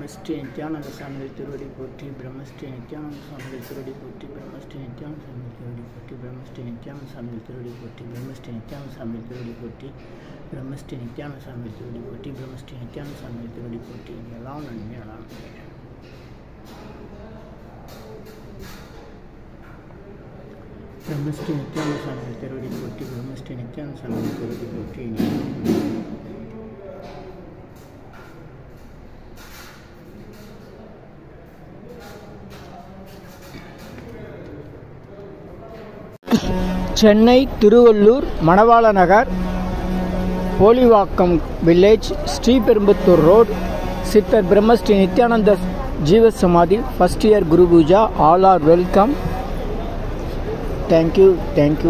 பிரம்மஸ்ரீ நித்யானந்த சாமிகள் திருவடி போற்றி பிரம்மஸ்ரீ நித்யானந்த சாமிகள் திருவடி போற்றி பிரம்மஸ்ரீ நித்யானந்த சாமிகள் திருவடி போற்றி பிரம்மஸ்ரீ நித்யானந்த சாமிகள் திருவடி போற்றி பிரம்மஸ்ரீ நித்யானந்த சாமிகள் திருவடி போற்றி பிரம்மஸ்ரீ நித்யானந்த சாமிகள் திருவடி போற்றி பிரம்மஸ்ரீ நித்யானந்த சாமிகள் திருவடி போற்றி எல்லாம் நன்மையெல்லாம் பிரம்மஸ்ரீ நித்யானந்த சாமிகள் திருவடி போற்றி பிரம்மஸ்ரீ நித்யானந்த சாமிகள் திருவடி போற்றி சென்னை திருவள்ளூர் மணவாள நகர் போலிவாக்கம் வில்லேஜ் ஸ்ரீபெரும்புத்தூர் ரோட் சித்தர் பிரம்மஸ்ரீ நித்யானந்த ஜீவ சமாதி first year Guru Pooja all are welcome thank you thank you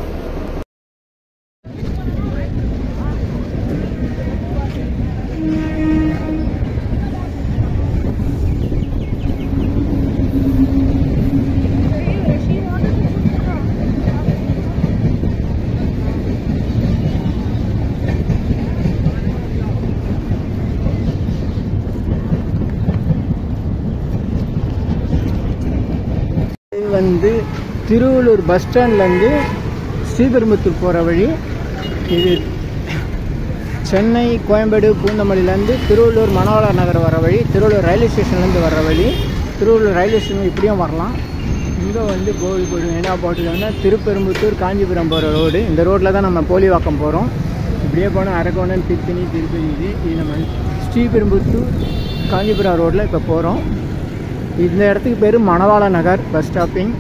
இது வந்து திருவள்ளூர் பஸ் ஸ்டாண்ட்லேருந்து ஸ்ரீபெரும்புத்தூர் போகிற வழி இது சென்னை கோயம்பேடு பூந்தமல்லியிலேருந்து திருவள்ளூர் மணவாள நகர் வர வழி திருவள்ளூர் ரயில்வே ஸ்டேஷன்லேருந்து வர வழி திருவள்ளூர் ரயில்வே ஸ்டேஷன் இப்படியும் வரலாம் இங்கே வந்து கோவில்பூர் என்ன போட்டுருக்காங்கன்னா திருப்பெரும்புத்தூர் காஞ்சிபுரம் போகிற ரோடு இந்த ரோட்டில் தான் நம்ம போலிவாக்கம் போகிறோம் இப்படியே போனால் அரக்கோணம் திருத்தணி திருப்பதி இது இது நம்ம ஸ்ரீபெரும்புத்தூர் காஞ்சிபுரம் ரோட்டில் இப்போ போகிறோம் இந்த இடத்துக்கு பேர் Manavala Nagar bus stopping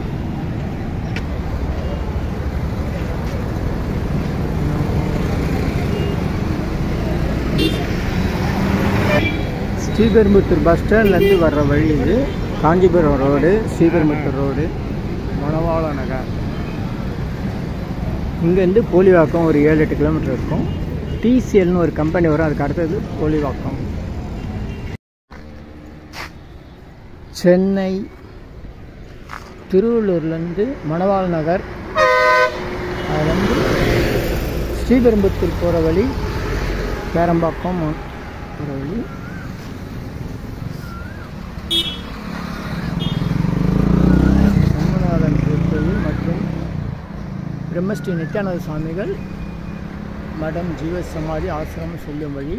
Sriperumbudur bus ஸ்டாண்ட்லேருந்து வர்ற வழி இது காஞ்சிபுரம் ரோடு ஸ்ரீபெரும்புத்தூர் ரோடு மணவாள நகர் இங்கேருந்து போலிவாக்கம் ஒரு ஏழு எட்டு கிலோமீட்டர் இருக்கும் டிசிஎல்னு ஒரு கம்பெனி வரும் அதுக்கு அடுத்தது போலிவாக்கம் சென்னை திருவள்ளூர்லேருந்து மணவாள நகர் அதுலேருந்து ஸ்ரீபெரும்புத்தூர் போகிற வழி பேரம்பாக்கம் போகிற வழி சண்முகநாதன் திருக்கோயில் மற்றும் பிரம்மஸ்ரீ நித்யானந்த சுவாமிகள் மடம் ஜீவ சமாதி ஆசிரமம் செல்லும் வழி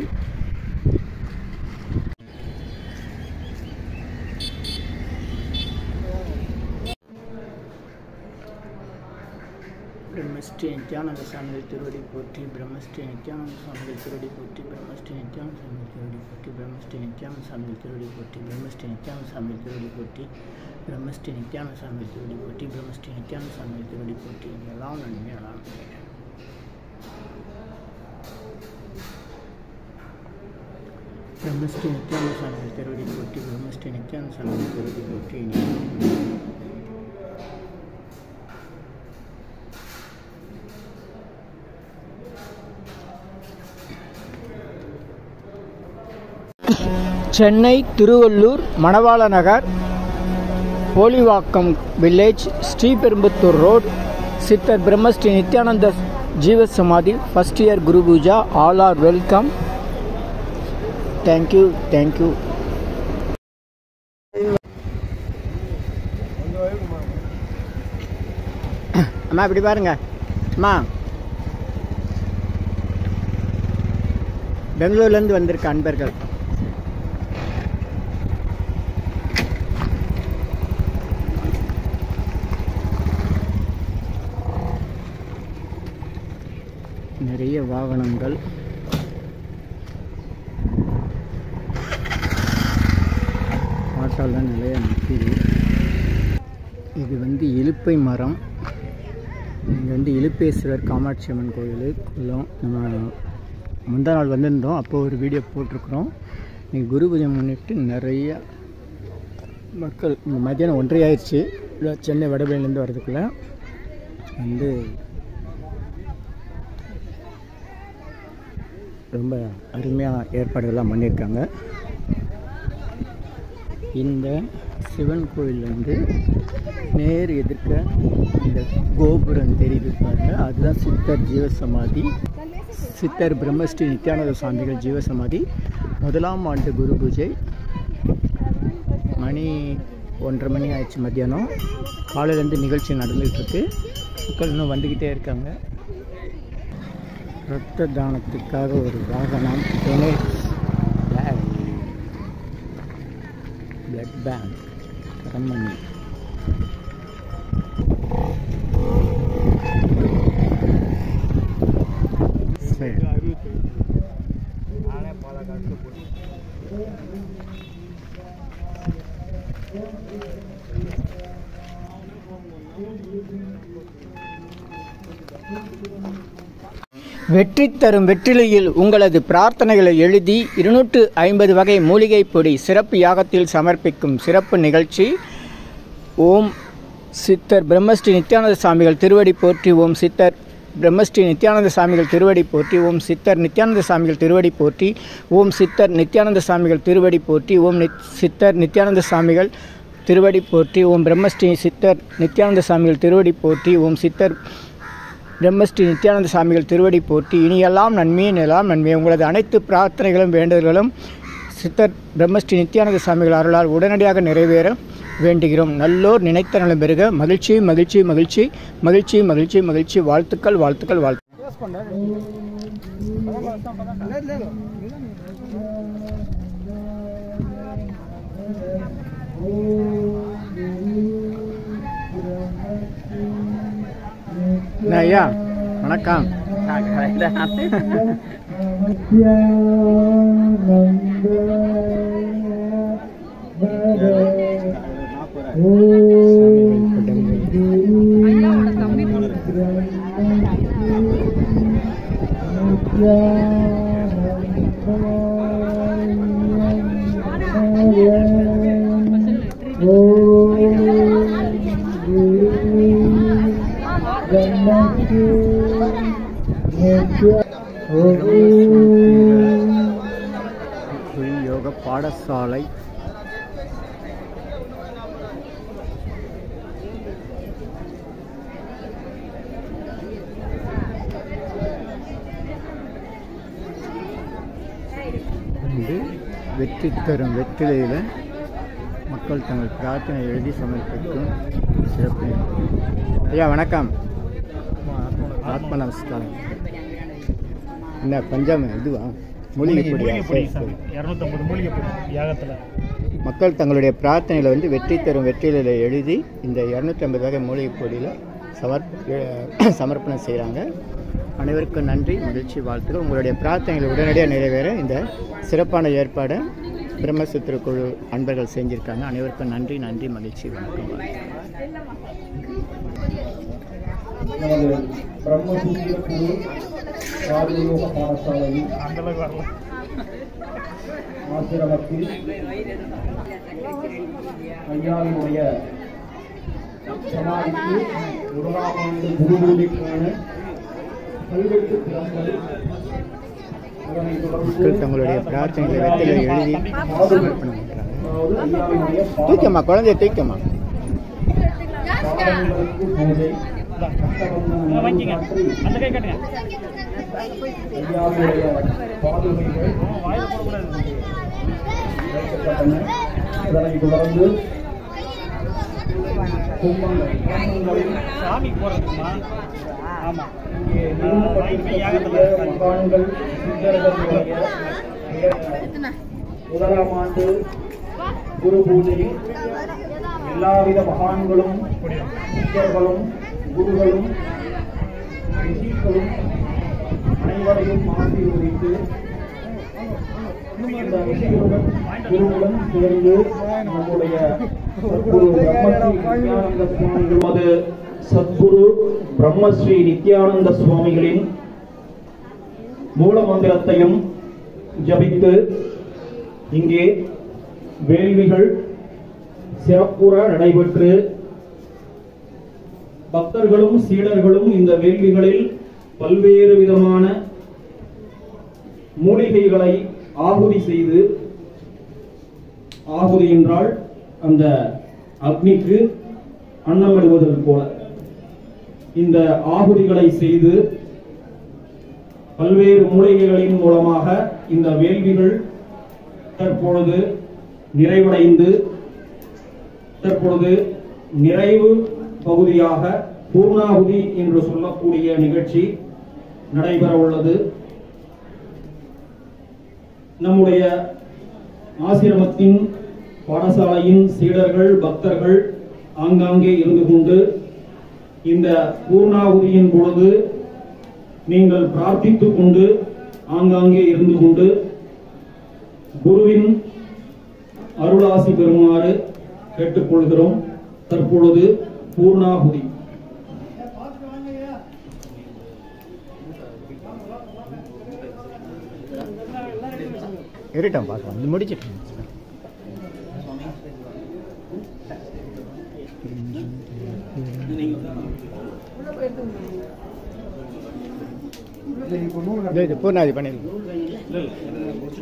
பிரம்மஸ்ரீ நித்யானந்த சாமிகள் திருவடி போற்றி பிரம்மஸ்ரீ நித்யானந்த சாமிகள் திருவடி போற்றி பிரம்மஸ்ரீ நித்யானந்த சாமிகள் திருவடி போற்றி பிரம்மஸ்ரீ நித்யானந்த சாமிகள் திருவடி போற்றி பிரம்மஸ்ரீ நித்யானந்த சாமிகள் திருவடி போற்றி பிரம்மஸ்ரீ நித்யானந்த சாமிகள் திருவடி போற்றி பிரம்மஸ்ரீ நித்யானந்த சாமிகள் திருவடி போற்றி எல்லாம் நன்மை எல்லாம் பிரம்மஸ்ரீ நித்யானந்த சாமிகள் திருவடி போற்றி பிரம்மஸ்ரீ நித்யானந்த சாமிகள் திருவடி போற்றி சென்னை திருவள்ளூர் மணவாள நகர் போலிவாக்கம் வில்லேஜ் ஸ்ரீபெரும்புத்தூர் ரோட் சித்தர் பிரம்மஸ்ரீ நித்யானந்த ஜீவ சமாதி first year Guru Pooja all are welcome thank you thank you அம்மா இப்படி பாருங்க அம்மா பெங்களூர்லேருந்து வந்திருக்க அன்பர்கள் நிறைய வாகனங்கள் ஆட்டோலாம் நிறைய நிற்கிது இது வந்து இலுப்பை மரம் இங்கே வந்து இலுப்பேஸ்வரர் காமாட்சி அம்மன் கோயில் குளம் நம்ம முந்தா நாள் வந்திருந்தோம் அப்போ ஒரு வீடியோ போட்டிருக்கிறோம் இன்னைக்கு குரு பூஜை முன்னிட்டு நிறைய மக்கள் இங்கே மத்தியானம் ஒன்றரை ஆயிடுச்சு இல்லை சென்னை வடபழனிலேருந்து வர்றதுக்குள்ள வந்து ரொம்ப அருமையாக ஏற்பாடுகள்லாம் பண்ணியிருக்காங்க இந்த சிவன் கோயில் வந்து நேர் எதிர்க்க இந்த கோபுரம் தெரியுது பாருங்க அதுதான் சித்தர் ஜீவசமாதி சித்தர் பிரம்மஸ்ரீ நித்யானந்த சுவாமிகள் ஜீவசமாதி முதலாம் ஆண்டு குரு பூஜை மணி ஒன்றரை மணி ஆயிடுச்சு மத்தியானம் காலையிலேருந்து நிகழ்ச்சி நடந்துகிட்ருக்கு மக்கள் இன்னும் வந்துக்கிட்டே இருக்காங்க இரத்த தானத்துக்காக ஒரு வாகனம் பிளட் பேங்க் கரமணி சரி வெற்றி தரும் வெற்றிலையில் உங்களது பிரார்த்தனைகளை எழுதி இருநூற்று ஐம்பது வகை மூலிகை பொடி சிறப்பு யாகத்தில் சமர்ப்பிக்கும் சிறப்பு நிகழ்ச்சி ஓம் சித்தர் பிரம்மஸ்ரீ நித்யானந்த சாமிகள் திருவடி போற்றி ஓம் சித்தர் பிரம்மஸ்ரீ நித்யானந்த சாமிகள் திருவடி போற்றி ஓம் சித்தர் நித்யானந்த சாமிகள் திருவடி போற்றி ஓம் சித்தர் நித்யானந்த சாமிகள் திருவடி போற்றி ஓம் நித் சித்தர் நித்யானந்த சாமிகள் திருவடி போற்றி ஓம் பிரம்மஸ்ரீ சித்தர் நித்யானந்த சாமிகள் திருவடி போற்றி ஓம் சித்தர் பிரம்மஸ்ரீ நித்யானந்த சாமிகள் திருவடி போற்றி இனியெல்லாம் நன்மையே எல்லாம் நன்மை உங்களது அனைத்து பிரார்த்தனைகளும் வேண்டுதல்களும் சித்தர் பிரம்மஸ்ரீ நித்யானந்த சாமிகள் அருளால் உடனடியாக நிறைவேற வேண்டுகிறோம் நல்லோர் நினைத்த நலம் பெருக மகிழ்ச்சி மகிழ்ச்சி மகிழ்ச்சி மகிழ்ச்சி மகிழ்ச்சி மகிழ்ச்சி வாழ்த்துக்கள் வாழ்த்துக்கள் வாழ்த்து ஐயா வணக்கம் யோக பாடசாலை வந்து வெற்றி தரும் வெற்றிலையில் மக்கள் தங்கள் பிரார்த்தனை எழுதி சமர்ப்பிக்கும் சிறப்பு நிகழ்ச்சி. ஐயா வணக்கம் ஆத்ம நமஸ்காரம் என்ன பஞ்சாம இதுவா மூலிகை பொடியா சரி, சரி. இரநூத்தம்பது மூலிகை பொடி யாகத்தில் மக்கள் தங்களுடைய பிரார்த்தனையில் வந்து வெற்றி தரும் வெற்றிலையில் எழுதி இந்த இரநூத்தி ஐம்பது வகை மூலிகை பொடியில் சமர்ப் எ- சமர்ப்பணம் செய்கிறாங்க அனைவருக்கும் நன்றி மகிழ்ச்சி வாழ்த்துக்கள் உங்களுடைய பிரார்த்தனைகள் உடனடியாக நிறைவேற இந்த சிறப்பான ஏற்பாடை பிரம்மசூத்திர குழு அன்பர்கள் செஞ்சுருக்காங்க அனைவருக்கும் நன்றி நன்றி மகிழ்ச்சி வணக்கம் வாழ்த்துக்கள். நமது பிரம்மசூத்திர குழு ராஜயோக பாடசாலையில் அந்தளவுக்கு வரல ஆசிரமத்தில் ஐயாவினுடைய சமாதிக்கு முதலாம் ஆண்டு குருபூஜைக்கான கல்வெட்டு திறந்தது அதனைத் தொடர்ந்து மக்கள் தங்களுடைய பிரார்த்தனைகளை வெற்றிலை எழுதி சமர்ப்பணம் பண்ணுறாங்க அதாவது ஐயாவினுடைய தூக்கம்மா குழந்தைய தூக்கம்மா பாதங்களுக்கு பூஜை இதை வாங்கிக்கங்க அந்த கை காட்டுங்க ஐயாவுடைய பாதுகைகள் வாயில் போடக்கூடாது வைக்கப்பட்டன அதனைத் தொடர்ந்து கும்பங்கள் கும்பங்களில் சாமி போடுறதுக்குமா ஆமாம் இங்கே நிறுவப்பட்டிருக்கக்கூடிய யாகத்தில் மகான்கள் சித்தர்களுடைய முதலாம் ஆண்டு குரு பூஜையில் எல்லாவித மகான்களும் சித்தர்களும் குருகளும் ரிஷிகளும் அனைவரையும் ஆசீர்வதித்து இந்த ரிஷிகளுடன் குருவுடன் சேர்ந்து நம்முடைய சத்குரு பிரம்மஸ்ரீ நித்யானந்த சுவாமிகள் நமது சத்குரு பிரம்மஸ்ரீ நித்யானந்த சுவாமிகளின் மூல மந்திரத்தையும் ஜபித்து இங்கே வேள்விகள் சிறப்புற நடைபெற்று பக்தர்களும் சீடர்களும் இந்த வேள்விகளில் பல்வேறு விதமான மூலிகைகளை ஆகுதி செய்து ஆகுதி என்றால் அந்த அக்னிக்கு அன்னமிடுவதற்கு போல இந்த ஆகுதிகளை செய்து பல்வேறு மூலிகைகளின் மூலமாக இந்த வேள்விகள் தற்பொழுது நிறைவடைந்து தற்பொழுது நிறைவு பகுதியாக பூர்ணாகுதி என்று சொல்லக்கூடிய நிகழ்ச்சி நடைபெற உள்ளது நம்முடைய ஆசிரமத்தின் பாடசாலையின் சீடர்கள் பக்தர்கள் ஆங்காங்கே இருந்து கொண்டு இந்த பூர்ணாகுதியின் பொழுது நீங்கள் பிரார்த்தித்துக் கொண்டு ஆங்காங்கே இருந்து கொண்டு குருவின் அருளாசி பெறுமாறு கேட்டுக்கொள்கிறோம் தற்பொழுது பூர்ணாகுதி இருட்டம் பார்க்கலாம் இது முடிச்சிட்டு இதோ இது பூர்ணாதி பண்ணிடலாம்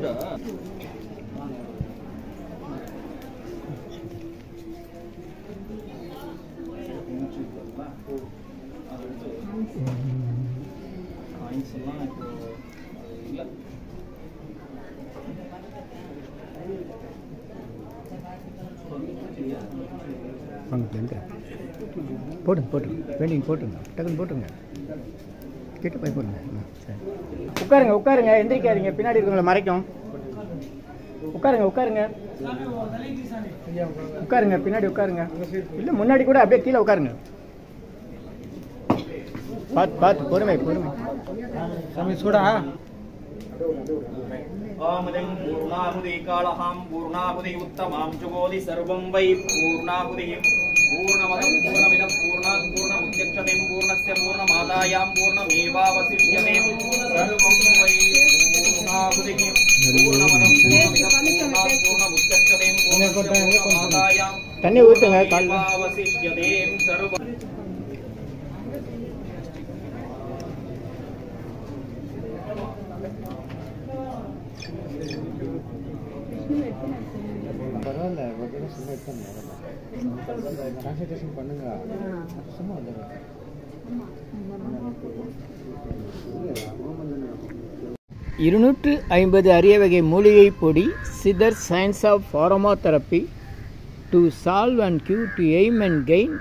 வாங்க எங்க போட்டுங்க போட்டுங்க பெயிண்டிங் போட்டுங்க டக்குன்னு போட்டுங்க கிட்ட போய் போடுங்க ஆ, சரி உட்காருங்க உட்காருங்க எந்திரிக்காதீங்க பின்னாடி இருக்கவங்கள மறைக்கும் உட்காருங்க உட்காருங்க உட்காருங்க பின்னாடி உட்காருங்க இல்ல முன்னாடி கூட அப்படியே கீழே உட்காருங்க பார்த்து பார்த்து பொறுமை பொறுமை சாமி சூடா आमदं पूर्णाहुति कालहां पूर्णाहुति उत्तमां जुगोदि सर्वं वै पूर्णाहुतिः पूर्णमदं पूर्णमिदं पूर्णात् पूर्णमुद्यक्षतें पूर्णस्य पूर्णमादायां पूर्णमेवावशिष्यते सर्वं वै पूर्णाहुतिः पूर्णमदं पूर्णमिदं पूर्णात् पूर्णमुद्यक्षतें पूर्णस्य पूर्णमादायां தண்ணி ஊற்றுங்க காலைல पूर्णमेवावशिष्यते सर्वं பரவாயில்ல ஒரு தடவை சும்மா எடுத்தாங்க கான்சன்ட்ரேஷன் பண்ணுங்க சும்மா வந்துடுங்க இருநூற்று ஐம்பது அரிய வகை மூலிகை பொடி Siddhar science of aromatherapy to solve and cure to aim and gain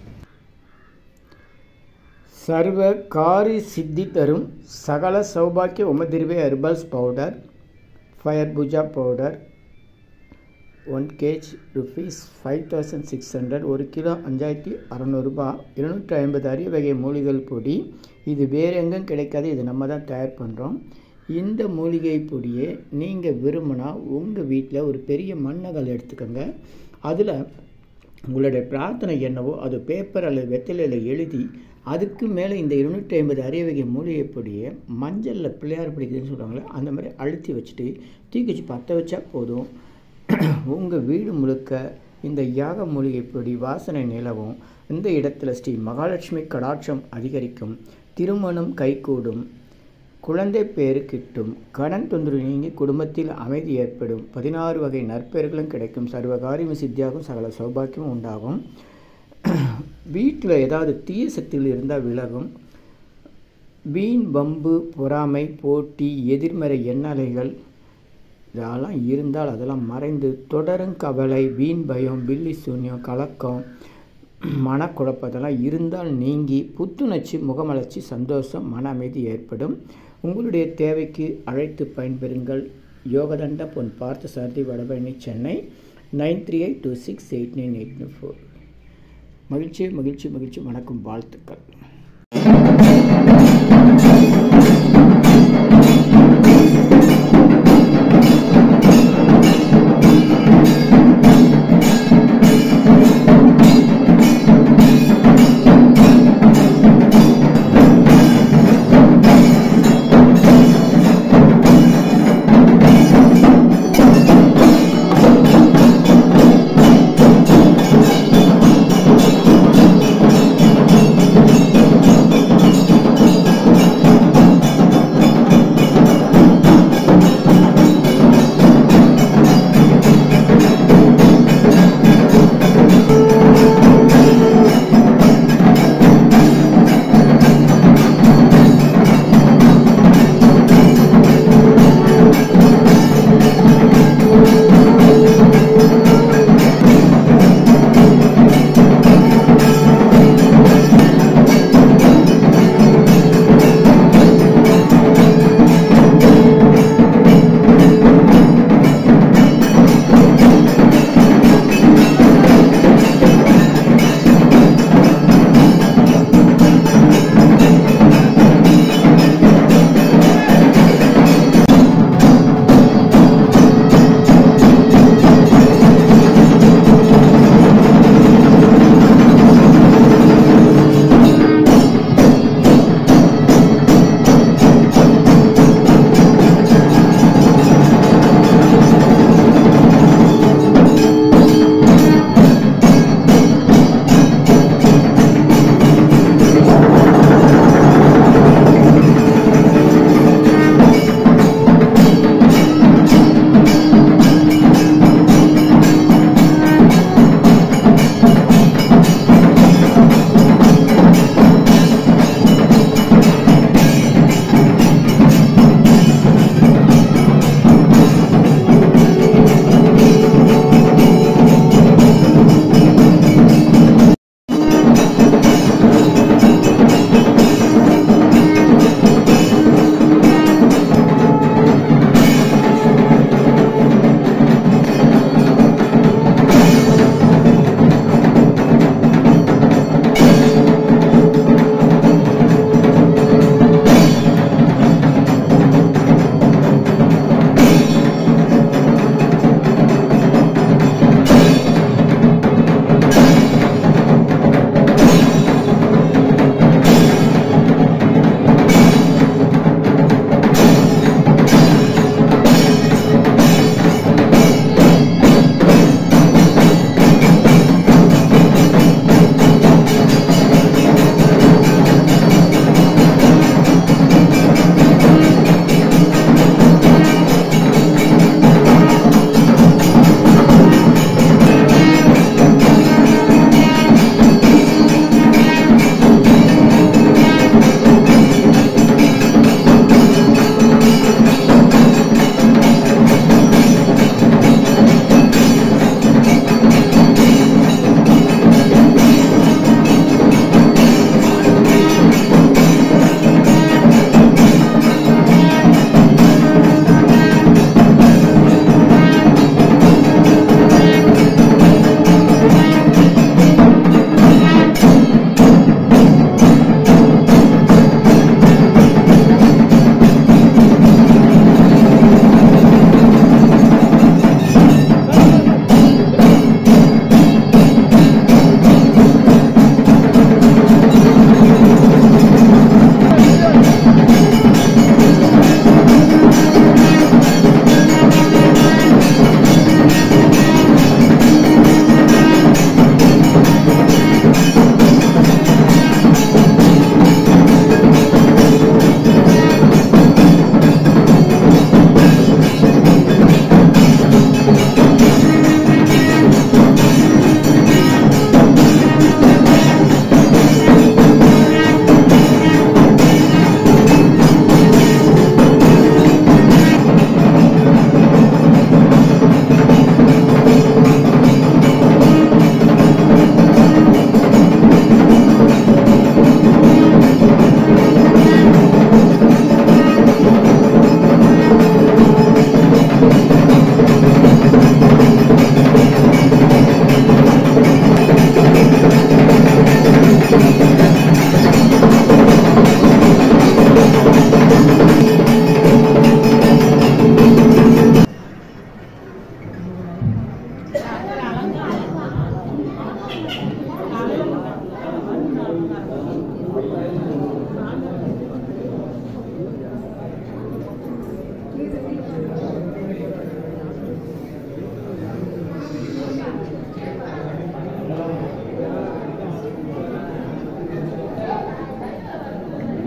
சர்வ காரி சித்தி தரும் சகல சௌபாக்கிய உமதிர்வே herbals powder fire puja powder one kg rupees five thousand six hundred ஒரு கிலோ அஞ்சாயிரத்தி அறநூறுபா இருநூற்றி ஐம்பது அரிய வகை மூலிகை பொடி இது வேறு எங்கும் கிடைக்காது இது நம்ம தான் தயார் பண்ணுறோம் இந்த மூலிகை பொடியை நீங்கள் விரும்பினா உங்கள் வீட்டில் ஒரு பெரிய மண்ணகல் எடுத்துக்கோங்க அதில் உங்களுடைய பிரார்த்தனை என்னவோ அது பேப்பர் அல்லது வெத்தலையில் எழுதி அதுக்கு மேலே இந்த இருநூற்றி ஐம்பது அரிய வகை மூலிகை பொடியை மஞ்சளில் பிள்ளையார் பிடிக்குதுன்னு சொல்கிறாங்களே அந்த மாதிரி அழுத்தி வச்சுட்டு தூக்கி வச்சு பற்ற வச்சா போதும் உங்கள் வீடு முழுக்க இந்த யாக மூலிகை பொடி வாசனை நிலவும் இந்த இடத்துல ஸ்ரீ மகாலட்சுமி கடாட்சம் அதிகரிக்கும் திருமணம் கைகூடும் குழந்தை பேரு கிட்டும் கடன் தொந்தரவு நீங்கி குடும்பத்தில் அமைதி ஏற்படும் பதினாறு வகை நற்பெயர்களும் கிடைக்கும் சர்வகாரியம் சித்தியாகும் சகல சௌபாக்கியமும் உண்டாகும் வீட்டில் ஏதாவது தீய சக்திகள் இருந்தால் விலகும் வீண் வம்பு பொறாமை போட்டி எதிர்மறை எண்ணலைகள் இதெல்லாம் இருந்தால் அதெல்லாம் மறைந்து தொடரும் கவலை வீண் பயம் பில்லி சூன்யம் கலக்கம் மனக்குழப்பம் இதெல்லாம் இருந்தால் நீங்கி புத்துணர்ச்சி முகமலர்ச்சி சந்தோஷம் மன அமைதி ஏற்படும் உங்களுடைய தேவைக்கு அழைத்து பயன்பெறுங்கள் Yogadanda Pon Partha Sarathi Vadapalani Chennai nine three eight two six eight nine eight four மகிழ்ச்சி மகிழ்ச்சி மகிழ்ச்சி வணக்கம் வாழ்த்துக்கள்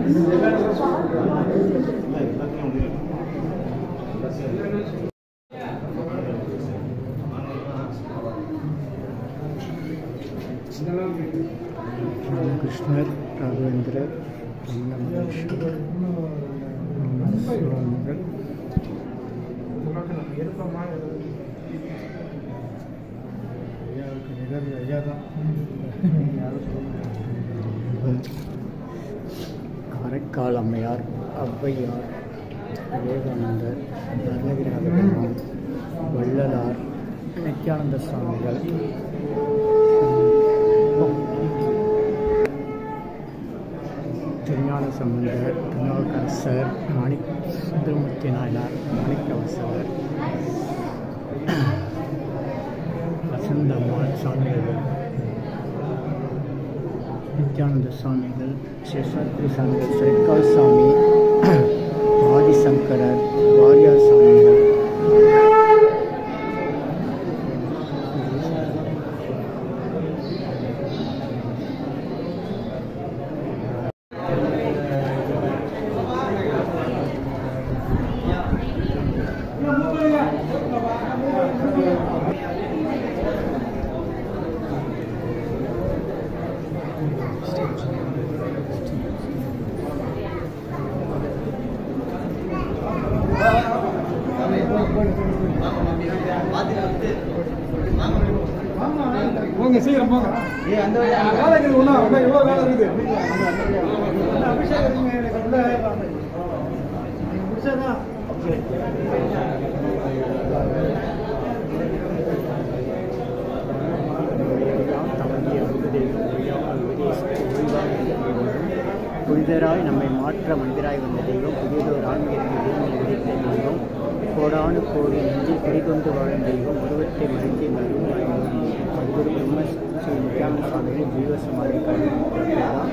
ராமகிருஷ்ணர் ராகவேந்திரர் ரமண மகர்ஷி சுவாமிகள் காரைக்கால் அம்மையார் ஔவையார் விவேகானந்தர் அருணகிரிநாத பெருமான் வள்ளலார் நித்யானந்த சுவாமிகள் திருஞான சம்பந்தர் திருநாவுக்கரசர் மாணிக் சுந்தரமூர்த்தி நாயனார் மாணிக்கவாசகர் வசந்தம்மாள் சுவாமிகள் நித்யானந்த சுவாமிகள் சேஷாத்ரி சுவாமிகள் சிறைக்கால் சுவாமி ஆதிசங்கரர் வாரியார் சுவாமிகள் போங்க சீக்கிரம் போங்க ஏ அந்த வேலை இருக்குது ஒன்றும் இன்னும் இவ்வளோ வேலை இருக்குது அபிஷேகம் எனக்கு உள்ள முடிச்சாதான் புனிதராய் நம்மை மாற்ற மனிதராய் வந்த தெய்வம் புதியதோர் ஆன்மீகத்தை தெய்வம் விதைத்த தெய்வம் கோடானு கோடி நெஞ்சில் குடிகொண்டு வாழும் தெய்வம் உருவத்தை மறைத்து மருமாய் அதுபோது பிரம்ம ஸ்ரீ நித்யானந்த சுவாமிகளின் ஜீவ சமாதி கல்விதான்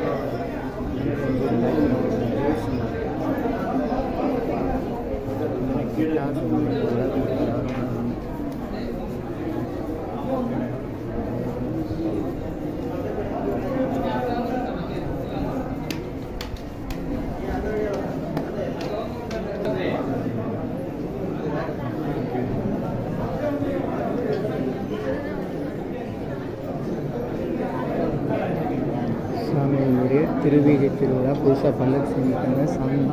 சாமியினுடைய திருவீதி திருவிழா புதுசாக பல்லக்கு செஞ்சுருக்காங்க சாமி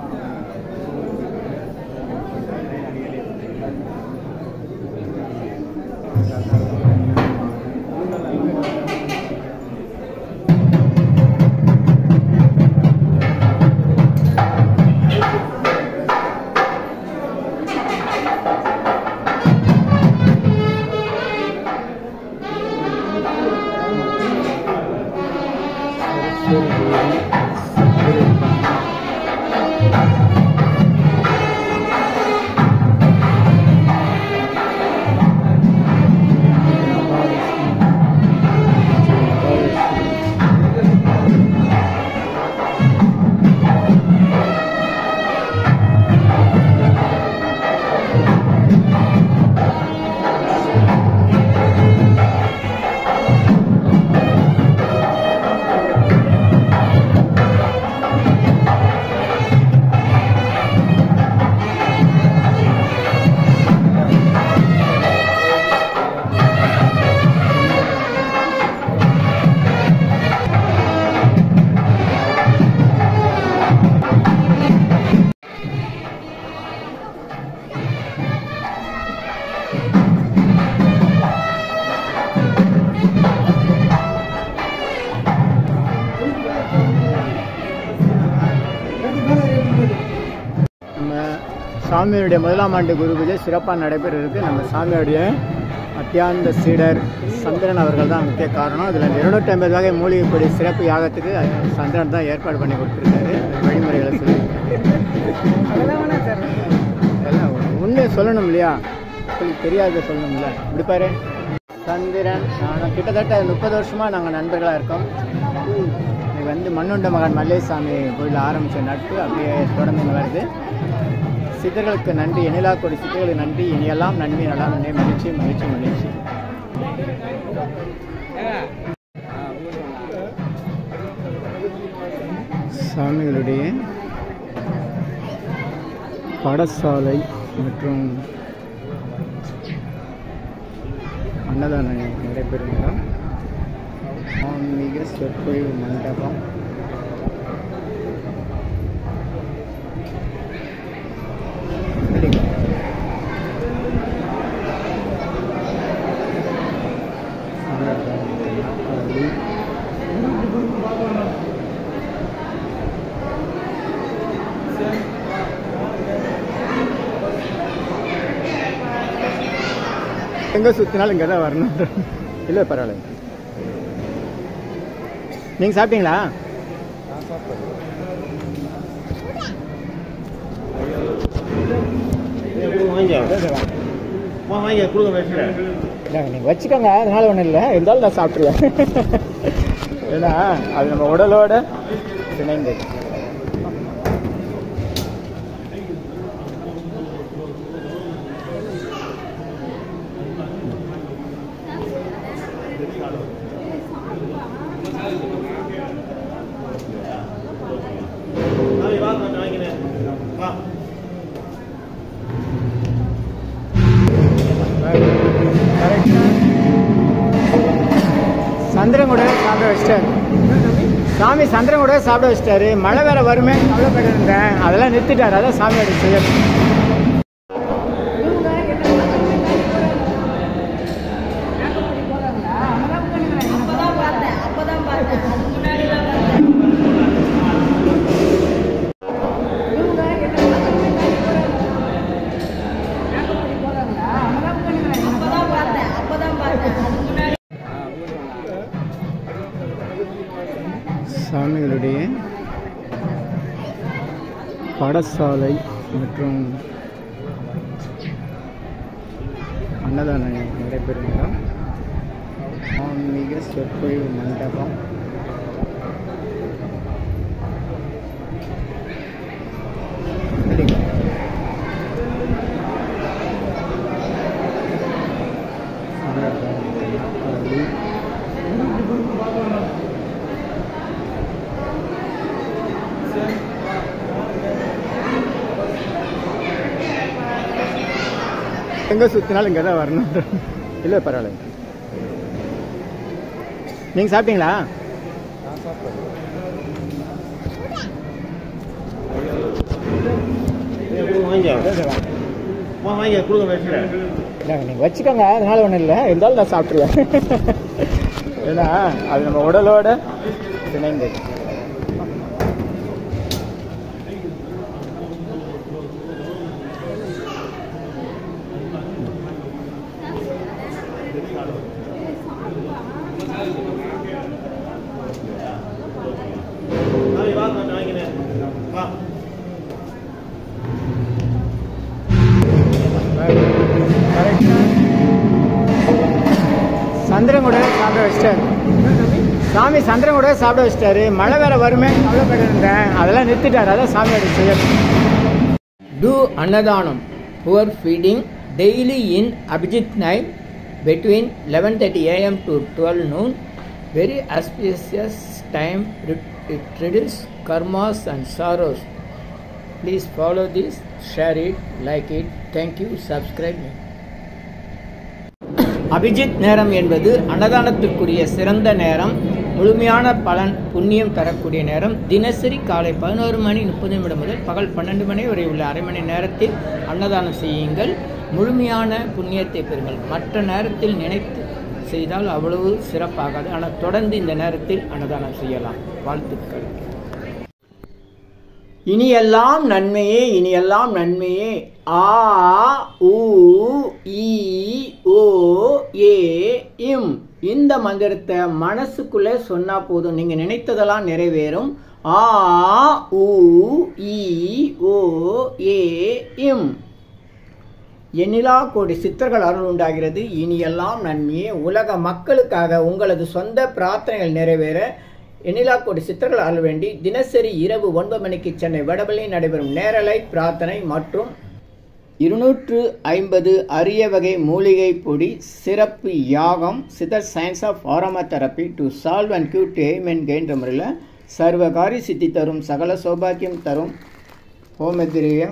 நம்ம சாமியுடைய முதலாம் ஆண்டு குரு பூஜை சிறப்பாக நடைபெற இருக்கு நம்ம சாமியுடைய அத்தியாந்த சீடர் சந்திரன் அவர்கள் தான் முக்கிய காரணம் இதில் இருநூற்றி ஐம்பது வகை மூலிகை பொடி சிறப்பு யாகத்துக்கு சந்திரன் தான் ஏற்பாடு பண்ணி கொடுத்துருக்காரு வழிமுறைகளை சொல்லி எல்லாம் உண்மையை சொல்லணும் இல்லையா உங்களுக்கு தெரியாத சொல்லணும்ல இப்படி பாரு சந்திரன் நான் கிட்டத்தட்ட முப்பது வருஷமாக நாங்கள் நண்பர்களாக இருக்கோம் இது வந்து மண்ணுண்ட மகன் மல்லேசாமி கோயில் ஆரம்பித்த நட்பு அப்படியே தொடர்ந்து வருது சித்தர்களுக்கு நன்றி எனிலா கொடி சித்தர்களுக்கு நன்றி இனியெல்லாம் நன்மை நல்லா நன்றி மகிழ்ச்சி மகிழ்ச்சி மகிழ்ச்சி சாமிகளுடைய பாடசாலை மற்றும் அன்னதானம் நடைபெறும் இடம் ஆன்மீக சொற்பொழிவு மண்டபம் எங்கே சுற்றினாலும் இங்கே தான் வரணும் இல்லை பரவாயில்ல நீங்கள் சாப்பிட்டீங்களா இல்லைங்க நீங்கள் வச்சுக்கோங்க அதனால ஒன்றும் இல்லை இருந்தாலும் நான் சாப்பிட்ருவேன் ஏன்னா அது நம்ம உடலோட இணைந்தது சந்திரன் கூட சாப்பிட வச்சிட்டாரு சாமி சந்திரன் கூட சாப்பிட வச்சிட்டாரு மழை வேற வருமே கவலைப்பட்டு இருந்தேன் அதெல்லாம் நிறுத்திட்டாரு அதான் சாமி அப்படி செய்யணும் அப்பதான் பார்த்தேன் அப்பதான் பார்த்தேன் அதுக்கு முன்னாடி எல்லாம் பார்த்தேன் அப்பதான் பார்த்தேன் அப்பதான் பார்த்தேன் அதுக்கு முன்னாடி சாமிகளுடைய பாடசாலை மற்றும் அன்னதானம் நடைபெறும் இடம் ஆன்மீக சொற்பொழிவு மண்டபம் எங்கே சுற்றினாலும் இங்கே தான் வரணும் இல்லை பரவாயில்ல நீங்கள் சாப்பிட்டீங்களா இல்லைங்க நீங்கள் வச்சுக்கோங்க அதனால ஒன்றும் இல்லை இருந்தாலும் நான் சாப்பிட்ருவேன் ஏன்னா அது நம்ம உடலோட இணைந்தது சந்திரன் கூட சாப்பிட வச்சிட்டாரு சாமி சந்திரன் கூட சாப்பிட வச்சிட்டாரு மழை வேற வருமே கவலைப்பட்டு இருந்தேன் அதெல்லாம் நிறுத்திட்டாரு அதான் சாமி அப்படி செய்யணும் Do Annadhanam, poor feeding, daily in Abhijit night between 11.30 am to 12 noon. Very auspicious time, it it reduces karmas and sorrows. Please follow this, share it, like it. Thank you, subscribe me. Abhijit நேரம் என்பது அன்னதானத்திற்குரிய சிறந்த நேரம் முழுமையான பலன் புண்ணியம் தரக்கூடிய நேரம் தினசரி காலை பதினோரு மணி முப்பது நிமிடம் முதல் பகல் பன்னெண்டு மணி வரை உள்ள அரை மணி நேரத்தில் அன்னதானம் செய்யுங்கள் முழுமையான புண்ணியத்தை பெறுங்கள் மற்ற நேரத்தில் நினைத்து செய்தால் அவ்வளவு சிறப்பாகாது ஆனால் தொடர்ந்து இந்த நேரத்தில் அன்னதானம் செய்யலாம் வாழ்த்துக்கள் இனியெல்லாம் நன்மையே இனியெல்லாம் நன்மையே ஆ உ ஈ ஓ ஏ இம் இந்த மந்திரத்தை மனசுக்குள்ளே சொன்னா போதும் நீங்க நினைத்ததெல்லாம் நிறைவேறும் ஆ உ ஈ ஓ ஏ இம் எண்ணிலா கோடி சித்தர்கள் அருள் உண்டாகிறது இனியெல்லாம் நன்மையே உலக மக்களுக்காக உங்களது சொந்த பிரார்த்தனைகள் நிறைவேற எண்ணிலா கோடி சித்தர்கள் அருள் வேண்டி தினசரி இரவு ஒன்பது மணிக்கு சென்னை வடபள்ளியில் நடைபெறும் நேரலை பிரார்த்தனை மற்றும் இருநூற்று ஐம்பது அரிய வகை மூலிகை பொடி சிறப்பு யாகம் Siddhar science of aroma therapy to solve and cure to aim and கெயின்ற முறையில் சர்வகாரி சித்தி தரும் சகல சௌபாக்கியம் தரும் ஹோமதிரியம்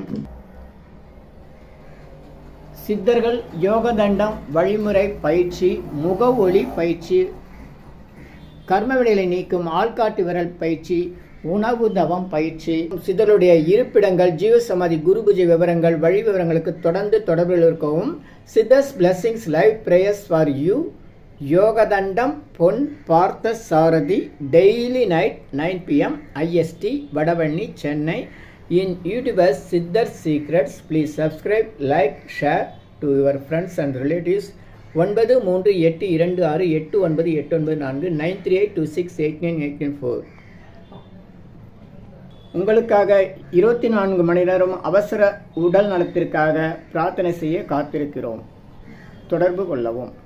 சித்தர்கள் யோகதண்டம் வழிமுறை பயிற்சி முக ஒளி பயிற்சி கர்மவினைகளை நீக்கும் ஆள்காட்டு விரல் பயிற்சி உணவு தவம் பயிற்சி சித்தருடைய இருப்பிடங்கள் ஜீவசமாதி குரு பூஜை விவரங்கள் வழி விவரங்களுக்கு தொடர்ந்து தொடர்பில் இருக்கவும் Siddhars blessings live prayers for you Yogadandam Pon Partha Sarathi daily night nine PM IST Vadavalli Chennai in YouTubers Siddhar secrets please subscribe like share to your friends and relatives ஒன்பது மூன்று எட்டு இரண்டு ஆறு எட்டு ஒன்பது எட்டு ஒன்பது நான்கு nine three eight two six eight nine eight nine four உங்களுக்காக இருபத்தி நான்கு மணி நேரம் அவசர உடல் நலத்திற்காக பிரார்த்தனை செய்ய காத்திருக்கிறோம் தொடர்பு கொள்ளவும்